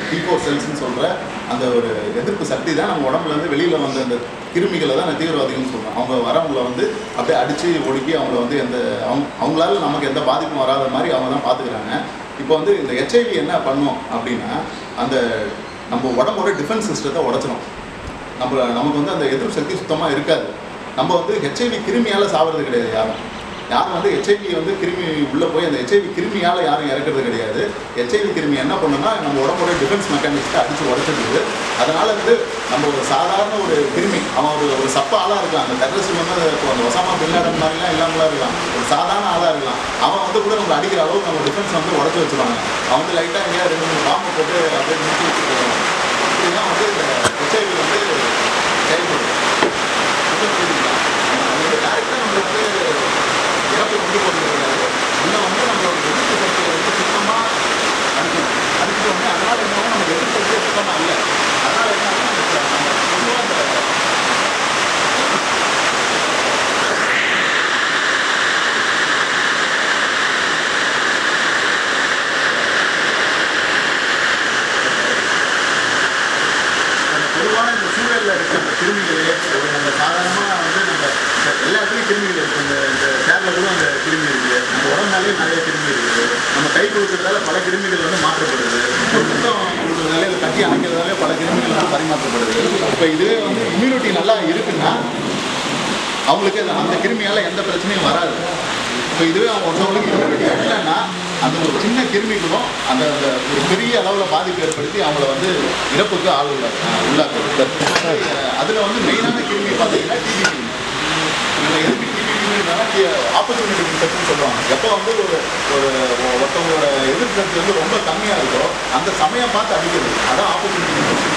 டீகோ செல்ஸ்னு சொல்கிற அந்த ஒரு எதிர்ப்பு சக்தி தான் நம்ம உடம்புல இருந்து வெளியில் வந்த அந்த கிருமிகளை தான் அந்த தீவிரவாதிகள்னு சொல்கிறோம் அவங்க வரவங்கள வந்து அப்படியே அடித்து ஒடுக்கி அவங்கள வந்து எந்த அவங்க அவங்களால நமக்கு எந்த பாதிப்பும் வராத மாதிரி அவங்க தான் பார்த்துக்கிறாங்க இப்போ வந்து இந்த ஹெச்ஐவி என்ன பண்ணும் அப்படின்னா அந்த நம்ம உடம்போட டிஃபென்ஸ் சிஸ்டத்தை உடச்சிடும் நம்ம நமக்கு வந்து அந்த எதிர்ப்பு சக்தி சுத்தமாக இருக்காது நம்ம வந்து ஹெச்ஐவி கிருமியால் சாவறது கிடையாது யாரும் யாரும் வந்து ஹெச்ஐவி வந்து கிருமி உள்ளே போய் அந்த ஹெச்ஐவி கிருமியால் யாரும் இறக்குறது கிடையாது ஹெச்ஐவி கிருமி என்ன பண்ணுன்னா நம்ம உடம்போட டிஃபென்ஸ் மெக்கானிக்ஸை அடித்து உடச்சிடுது அதனால வந்து நம்ம ஒரு சாதாரண ஒரு கிருமி அவன் ஒரு ஒரு சப்ப ஆளாக இருக்கலாம் அந்த டெரரிஸ்ட் வந்து இப்போ அந்த ஒசாமா பின்லாடன் மாதிரிலாம் இல்லாமலாம் இருக்கலாம் ஒரு சாதாரண ஆளாக இருக்கலாம் அவன் வந்து கூட நம்ம அடிக்கிற அளவுக்கு நம்ம டிஃபென்ஸ் வந்து உடச்சி வச்சிருவாங்க அவன் வந்து லைட்டாக எங்கேயா ரெண்டு மூணு பாம்பு போட்டு அப்படியே நிறுத்தி வச்சு போவாங்க இப்படிதான் வந்து இந்த ஹெச்ஐவி வந்து செயல்படுது ரொம்ப புரியுதுங்களா? அது வந்து டேரெக்டாக நம்ம வந்து இறப்பு கொண்டு போகிறது கிடையாது இன்னும் வந்து நம்மளோட எதிர்ப்பு சக்தியை வந்து சுத்தமாக அடிக்கணும் அடிச்சுட்டு வந்து அதனால் என்ன ஆகும்? நமக்கு எதிர்ப்பு சக்தியே சுத்தமாக இல்லை அதனால் என்ன ஆகும்? நமக்கு நம்ம பொதுவாக இந்த அந்த பொதுவான இந்த சூழலில் இருக்க அந்த கிருமிகள் ஒரு நம்ம சாதாரணமாக வந்து நம்ம இந்த எல்லா இடத்துலையும் கிருமிகள் இருக்குது இந்த இந்த சேரில் கூட அந்த கிருமி இருக்குது நம்ம உடம்புனாலே நிறைய கிருமி இருக்குது நம்ம கை கொடுக்கறதால பல கிருமிகள் வந்து மாற்றப்படுது ஒரு முத்தம் கொடுக்கறதால இல்லை கட்டி அணைக்கிறதால பல கிருமிகள் வந்து பரிமாற்றப்படுது இப்போ இதுவே வந்து இம்யூனிட்டி நல்லா இருக்குன்னா அவங்களுக்கு அந்த- அந்த கிருமியால் எந்த பிரச்சனையும் வராது இப்போ இதுவே அவங்க ஒருத்தவங்களுக்கு immunity இல்லைன்னா அந்த ஒரு சின்ன கிருமிகளும் அந்த அந்த ஒரு பெரிய அளவில் பாதிப்பு ஏற்படுத்தி அவங்கள வந்து இறப்புக்கு ஆள் உள்ள உள்ளாக்குறது அதில் வந்து மெயினான கிருமி பார்த்தீங்கன்னா டிபி கிருமி இதில் எதுக்கு டிபி கிருமினா ஆப்பர்ச்சுனிட்டி இன்ஃபெக்ஷன் சொல்லுவாங்க எப்போ வந்து ஒரு ஒரு ஒருத்தவங்களோட எதிர்ப்பு சக்தி வந்து ரொம்ப கம்மியாக இருக்கோ அந்த சமயம் பார்த்து அடிக்கிறது அதான் ஆப்பர்ச்சுனிட்டி இன்ஃபெக்ஷன்